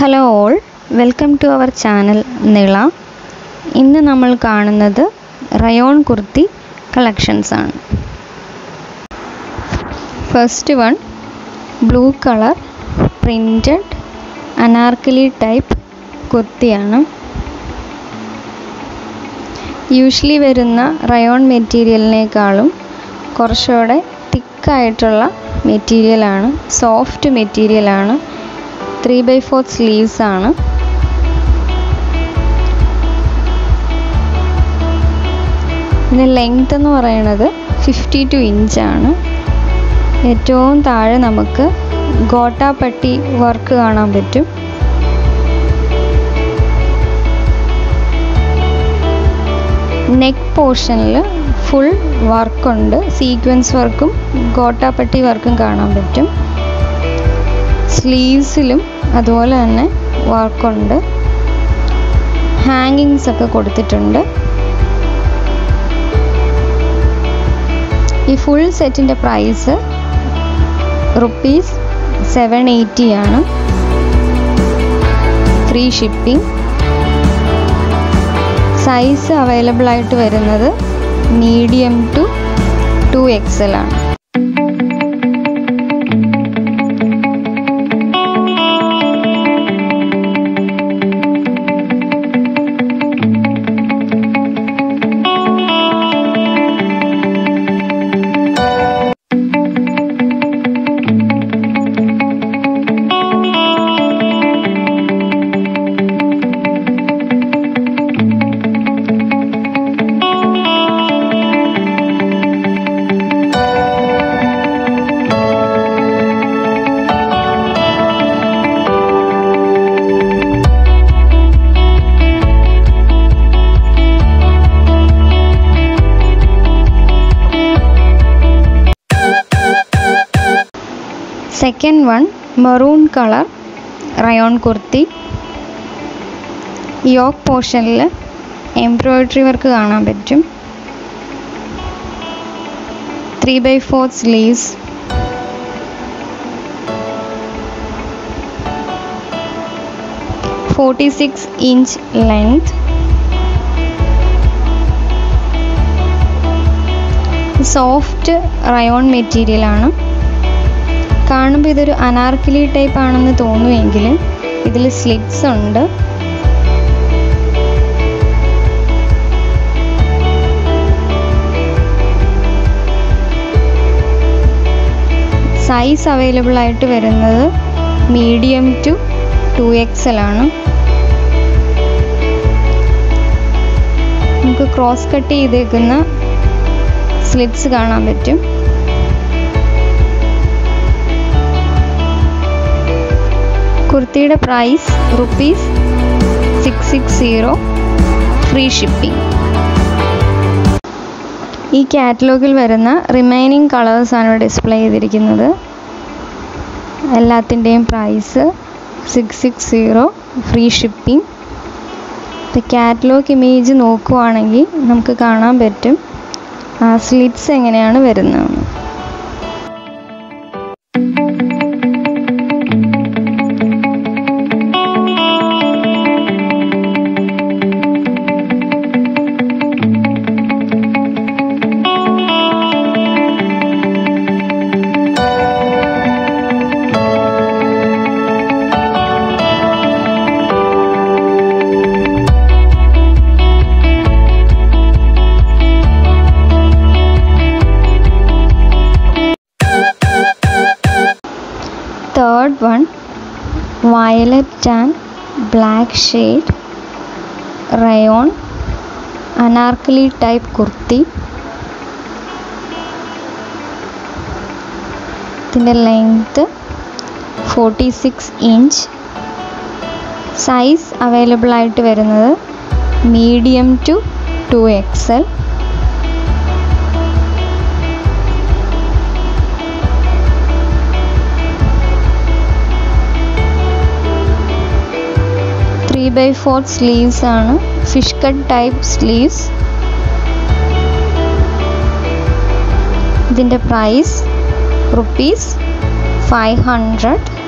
hello all welcome to our channel Nila ഇന്ന് നമ്മൾ കാണുന്നത് റയോൺ കുർത്തി കളക്ഷൻസ് ആണ് first one blue colour printed anarkali type കുർത്തിയാണ് യൂഷ്വലി വരുന്ന റയോൺ മെറ്റീരിയലിനേക്കാളും കുറച്ചുകൂടെ തിക്കായിട്ടുള്ള മെറ്റീരിയലാണ് സോഫ്റ്റ് മെറ്റീരിയലാണ് ത്രീ ബൈ ഫോർത്ത് സ്ലീവ്സ് ആണ് ഇതിൻ്റെ ലെങ്ത് എന്ന് പറയുന്നത് ഫിഫ്റ്റി ടു ഇഞ്ചാണ് ഏറ്റവും താഴെ നമുക്ക് ഗോട്ടാപ്പട്ടി വർക്ക് കാണാൻ പറ്റും നെക്ക് പോർഷനിൽ ഫുൾ വർക്കുണ്ട് സീക്വൻസ് വർക്കും ഗോട്ടാപ്പട്ടി വർക്കും കാണാൻ പറ്റും സ്ലീവ്സിലും അതുപോലെ തന്നെ വർക്കുണ്ട് ഹാങ്ങിങ്സ് ഒക്കെ കൊടുത്തിട്ടുണ്ട് ഈ ഫുൾ സെറ്റിൻ്റെ പ്രൈസ് റുപ്പീസ് സെവൻ എയ്റ്റി ആണ് ഫ്രീ ഷിപ്പിംഗ് സൈസ് അവൈലബിൾ ആയിട്ട് വരുന്നത് മീഡിയം ടു ടു എക്സൽ ആണ് second one maroon colour rayon kurti yoke പോർഷനിൽ എംബ്രോയ്ഡറി വർക്ക് കാണാൻ പറ്റും three by four sleeves forty six inch length soft rayon മെറ്റീരിയലാണ് കാണുമ്പോൾ ഇതൊരു അനാർക്കലി ടൈപ്പ് ആണെന്ന് തോന്നുമെങ്കിലും ഇതിൽ സ്ലിറ്റ്സ് ഉണ്ട് സൈസ് അവൈലബിൾ ആയിട്ട് വരുന്നത് മീഡിയം ടു ടു എക്സൽ ആണ് നമുക്ക് ക്രോസ് കട്ട് ചെയ്തേക്കുന്ന സ്ലിറ്റ്സ് കാണാൻ പറ്റും കുർത്തിയുടെ price rupees six six zero free shipping ഈ കാറ്റലോഗിൽ വരുന്ന റിമൈനിങ് കളേഴ്സാണ് ഡിസ്പ്ലേ ചെയ്തിരിക്കുന്നത് എല്ലാത്തിൻ്റെയും price six six zero free shipping ഇപ്പോൾ കാറ്റലോഗ് ഇമേജ് നോക്കുവാണെങ്കിൽ നമുക്ക് കാണാൻ പറ്റും ആ സ്ലിറ്റ്സ് എങ്ങനെയാണ് വരുന്നതെന്ന് third one violet and black shade rayon anarkali type kurti ഇതിൻ്റെ length forty six inch size available ആയിട്ട് വരുന്നത് medium to two XL three by four sleeves ആണ് ഫിഷ് കട്ട് ടൈപ്പ് സ്ലീവ്സ് ഇതിൻ്റെ പ്രൈസ് റുപ്പീസ് ഫൈവ് ഹൺഡ്രഡ്